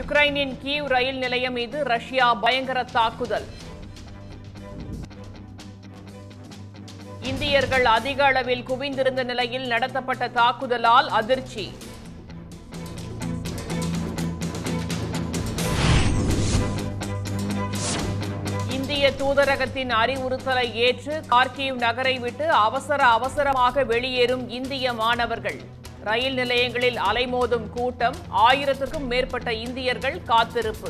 யுக்ரைனின் Kyiv ரயில் நிலையம் மீது Russia பயங்கர தாக்குதல் இந்தியர்கள் அதிக அளவில் குவிந்திருந்த நிலையில் நடத்தப்பட்ட தாக்குதலால் அதிர்ச்சி இந்திய தூதரகத்தின் அறிவுறுத்தலை ஏற்று கார்கிவ் நகரை விட்டு அவசர அவசரமாக வெளியேறும் இந்திய மாணவர்கள் ரயில் நிலையங்களில் அலைமோதும் கூட்டம் ஆயிரத்துக்கும் மேற்பட்ட இந்தியர்கள் காத்திருப்பு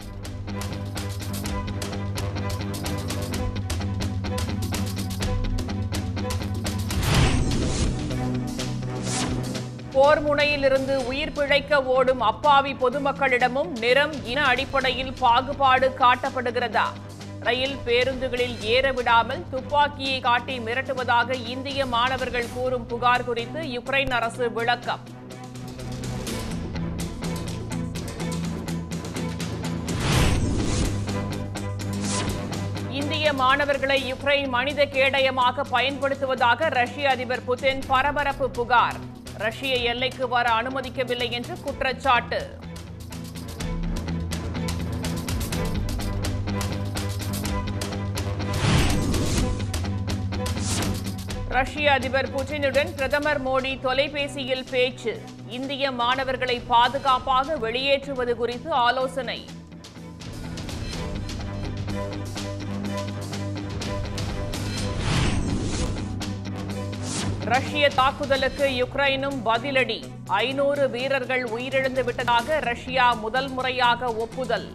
போர் முனையிலிருந்து உயிர் பிழைக்க ஓடும் அப்பாவி பொதுமக்களிடமும் நிறம் இன அடிப்படையில் பாகுபாடு காட்டப்படுகிறதா ரயில் பேருந்துகளில் ஏற விடாமல் துப்பாக்கியை காட்டி மிரட்டுவதாக இந்திய மாணவர்கள் கூறும் புகார் குறித்து யுக்ரைன் அரசு விளக்கம் இந்திய மாணவர்களை யுக்ரைன் மனித கேடயமாக பயன்படுத்துவதாக ரஷ்ய அதிபர் புதின் பரபரப்பு புகார் ரஷ்ய எல்லைக்கு வர அனுமதிக்கவில்லை என்று குற்றச்சாட்டு ரஷ்ய அதிபர் புட்டினுடன் பிரதமர் மோடி தொலைபேசியில் பேச்சு இந்திய மாணவர்களை பாதுகாப்பாக வெளியேற்றுவது குறித்து ஆலோசனை ரஷ்ய தாக்குதலுக்கு யுக்ரைனும் பதிலடி ஐநூறு வீரர்கள் உயிரிழந்து விட்டதாக ரஷ்யா முதல் முறையாக ஒப்புதல்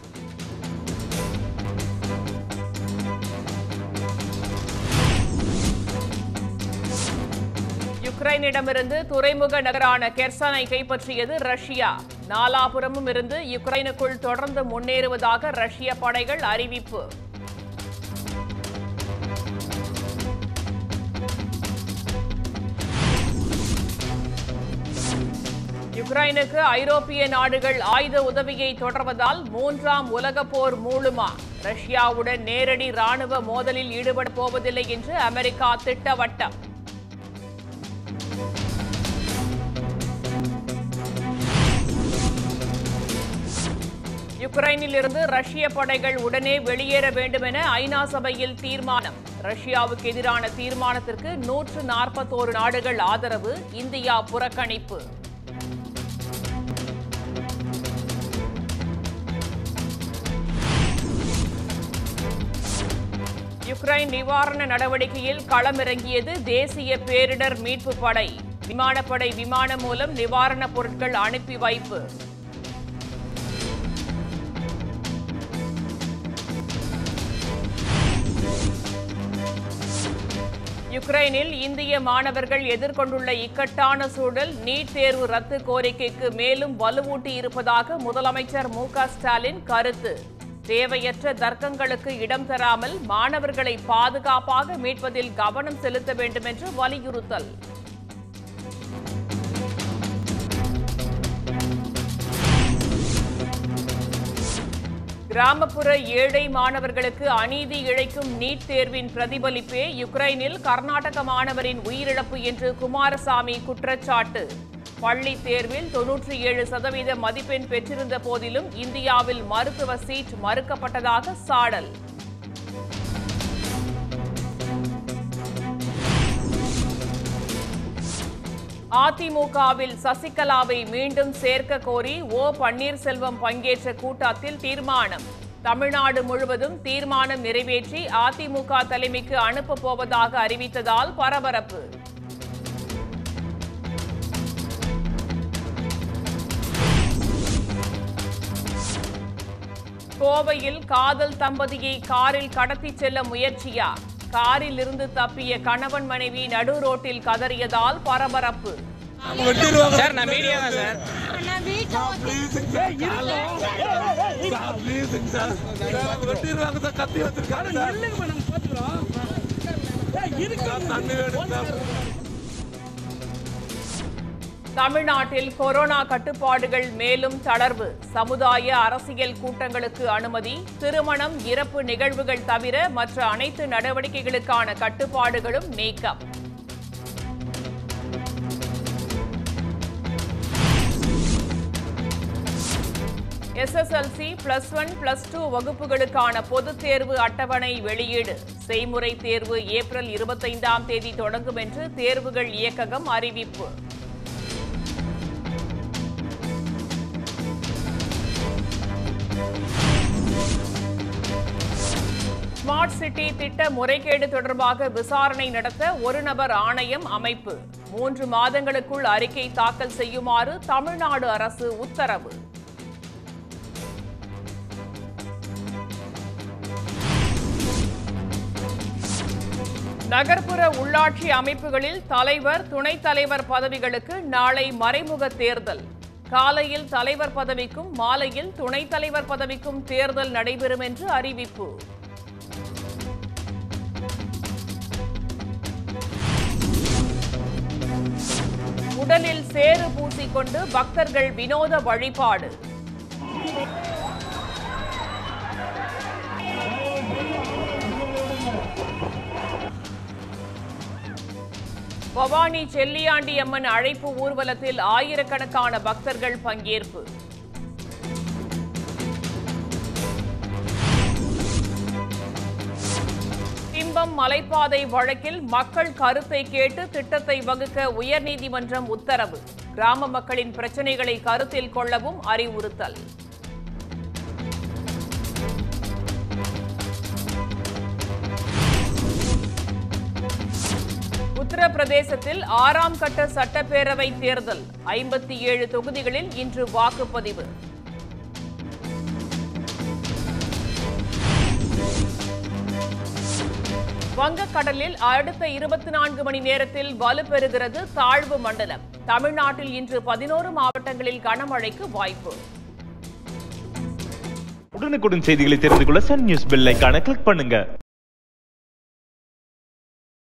யுக்ரைனிடமிருந்து துறைமுக நகரான கெர்சனை கைப்பற்றியது ரஷ்யா நாலாபுரமும் இருந்து யுக்ரைனுக்குள் தொடர்ந்து முன்னேறுவதாக ரஷ்ய படைகள் அறிவிப்பு யுக்ரைனுக்கு ஐரோப்பிய நாடுகள் ஆயுத உதவியை தொடர்வதால் மூன்றாம் உலகப் போர் மூளுமா ரஷ்யாவுடன் நேரடி ராணுவ மோதலில் ஈடுபட போவதில்லை என்று அமெரிக்கா திட்டவட்டம் யுக்ரைனில் இருந்து ரஷ்ய படைகள் உடனே வெளியேற வேண்டும் என ஐநா சபையில் தீர்மானம் ரஷ்யாவுக்கு எதிரான தீர்மானத்திற்கு நூற்று நாற்பத்தோரு நாடுகள் ஆதரவு இந்தியா புறக்கணிப்பு யுக்ரைன் நிவாரண நடவடிக்கையில் களமிறங்கியது தேசிய பேரிடர் மீட்பு படை விமானப்படை விமானம் மூலம் நிவாரணப் பொருட்கள் அனுப்பி வைப்பு யுக்ரைனில் இந்திய மாணவர்கள் எதிர்கொண்டுள்ள இக்கட்டான சூழல் நீட் தேர்வு ரத்து கோரிக்கைக்கு மேலும் வலுவூட்டி இருப்பதாக முதலமைச்சர் மு க ஸ்டாலின் கருத்து தேவையற்ற தர்க்கங்களுக்கு இடம் தராமல் மாணவர்களை பாதுகாப்பாக மீட்பதில் கவனம் செலுத்த வேண்டும் என்று வலியுறுத்தல் கிராமப்புற ஏழை மாணவர்களுக்கு அநீதி இழைக்கும் நீட் தேர்வின் பிரதிபலிப்பே யுக்ரைனில் கர்நாடக மாணவரின் உயிரிழப்பு என்று குமாரசாமி குற்றச்சாட்டு பள்ளி தேர்வில் தொன்னூற்றி ஏழு சதவீத மதிப்பெண் பெற்றிருந்த போதிலும் இந்தியாவில் மருத்துவ சீட் மறுக்கப்பட்டதாக சாடல் அதிமுகவில் சசிகலாவை மீண்டும் சேர்க்க கோரி ஓ பன்னீர்செல்வம் பங்கேற்ற கூட்டத்தில் தீர்மானம் தமிழ்நாடு முழுவதும் தீர்மானம் நிறைவேற்றி அதிமுக தலைமைக்கு அனுப்பப் போவதாக அறிவித்ததால் பரபரப்பு கோவையில் காதல் தம்பதியை காரில் கடத்திச் செல்ல முயற்சியா காரில் இருந்து தப்பிய கணவன் மனைவி நடு ரோட்டில் கதறியதால் பரபரப்பு சார் நான் மீடியா தான் சார் அண்ணா வீட்டுல வெட்டிடுவாங்க சார் கத்தி வச்சிருக்காங்க சார் தண்ணி வேணும் சார் தமிழ்நாட்டில் கொரோனா கட்டுப்பாடுகள் மேலும் தளர்வு சமுதாய அரசியல் கூட்டங்களுக்கு அனுமதி திருமணம் இறப்பு நிகழ்வுகள் தவிர மற்ற அனைத்து நடவடிக்கைகளுக்கான கட்டுப்பாடுகளும் நீக்கம் SSLC plus one plus two வகுப்புகளுக்கான பொதுத் தேர்வு அட்டவணை வெளியீடு செய்முறை தேர்வு ஏப்ரல் இருபத்தைந்தாம் தேதி தொடங்கும் என்று தேர்வுகள் இயக்ககம் அறிவிப்பு ஸ்மார்ட் சிட்டி திட்ட முறைகேடு தொடர்பாக விசாரணை நடத்த ஒரு நபர் ஆணையம் அமைப்பு மூன்று மாதங்களுக்குள் அறிக்கை தாக்கல் செய்யுமாறு தமிழ்நாடு அரசு உத்தரவு நகர்ப்புற உள்ளாட்சி அமைப்புகளில் தலைவர் துணைத் தலைவர் பதவிகளுக்கு நாளை மறைமுக தேர்தல் காலையில் தலைவர் பதவிக்கும் மாலையில் துணைத் தலைவர் பதவிக்கும் தேர்தல் நடைபெறும் என்று அறிவிப்பு உடலில் சேறு பூசிக்கொண்டு பக்தர்கள் வினோத வழிபாடு பவானி செல்லியாண்டி அம்மன் அழைப்பு ஊர்வலத்தில் ஆயிரக்கணக்கான பக்தர்கள் பங்கேற்பு திம்பம் மலைப்பாதை வழக்கில் மக்கள் கருத்தை கேட்டு திட்டத்தை வகுக்க உயர்நீதிமன்றம் உத்தரவு கிராம மக்களின் பிரச்சனைகளை கருத்தில் கொள்ளவும் அறிவுறுத்தல் உத்தரப்பிரதேசத்தில் ஆறாம் கட்ட சட்டப்பேரவை தேர்தல் ஐம்பத்தி ஏழு தொகுதிகளில் இன்று வாக்குப்பதிவு வங்கக்கடலில் அடுத்த இருபத்தி நான்கு மணி நேரத்தில் வலுப்பெறுகிறது தாழ்வு மண்டலம் தமிழ்நாட்டில் இன்று பதினோரு மாவட்டங்களில் கனமழைக்கு வாய்ப்பு உடனுக்குடன் செய்திகளை தெரிந்து கொள்ள சன் நியூஸ் பெல் ஐகானை கிளிக் பண்ணுங்க